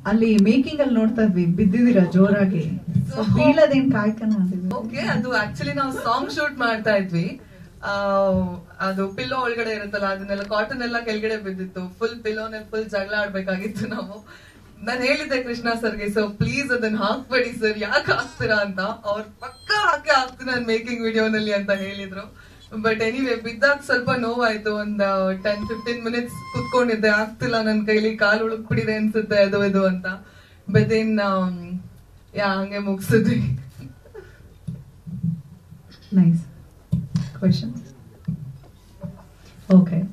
ಅಲ್ಲಿ ಮೇಕಿಂಗ್ ಅಲ್ಲಿ ನೋಡ್ತಾ ಇದ್ವಿ ಬಿದ್ದಿದ್ದೀರಾ ಜೋರಾಗಿ So, ಬೀಳದೇನ್ ಕಾಯ್ಕನ ಅಂತಿದ್ವಿ ಓಕೆ ಅದು ಆಕ್ಚುಲಿ ನಾವು ಸಾಂಗ್ ಶೂಟ್ ಮಾಡ್ತಾ ಇದ್ವಿ ಆ, ಅದು ಪಿಲ್ಲೋ ಒಳಗಡೆ ಇರುತ್ತಲ್ಲ ಅದನ್ನೆಲ್ಲ ಕಾಟನ್ ಎಲ್ಲ ಕೆಳಗಡೆ ಬಿದ್ದಿತ್ತು ಫುಲ್ ಪಿಲ್ಲೋನೆ ಫುಲ್ ಜಗಳ ಆಡ್ಬೇಕಾಗಿತ್ತು ನಾವು ನಾನು ಹೇಳಿದ್ದೆ ಕೃಷ್ಣ ಸರ್ಗೆ ಸೊ ಪ್ಲೀಸ್ ಅದನ್ನ ಹಾಕ್ಬೇಡಿ ಸರ್ ಯಾಕೆ ಹಾಕ್ತೀರಾ ಅಂತ ಅವ್ರು ಪಕ್ಕ ಹಾಕಿ ಹಾಕ್ತೀನಿ ನಾನು ಮೇಕಿಂಗ್ ವಿಡಿಯೋನಲ್ಲಿ ಅಂತ ಹೇಳಿದ್ರು ಬಟ್ ಎನಿವೆ ಬಿದ್ದಾಗ ಸ್ವಲ್ಪ ನೋವಾಯ್ತು ಒಂದ್ ಟೆನ್ ಫಿಫ್ಟೀನ್ ಮಿನಿಟ್ಸ್ ಕುತ್ಕೊಂಡಿದ್ದೆ ಆಗ್ತಿಲ್ಲ ನನ್ ಕೈಲಿ ಕಾಲು ಉಳುಕ್ಬಿಟ್ಟಿದೆ ಅನ್ಸುತ್ತೆ ಅದು ಇದು ಅಂತ ಬಟ್ ದೆನ್ ಯಾ ಹಂಗೆ ಮುಗಿಸಿದ್ವಿ ನೈಸ್ ಕ್ವೆಶನ್ ಓಕೆ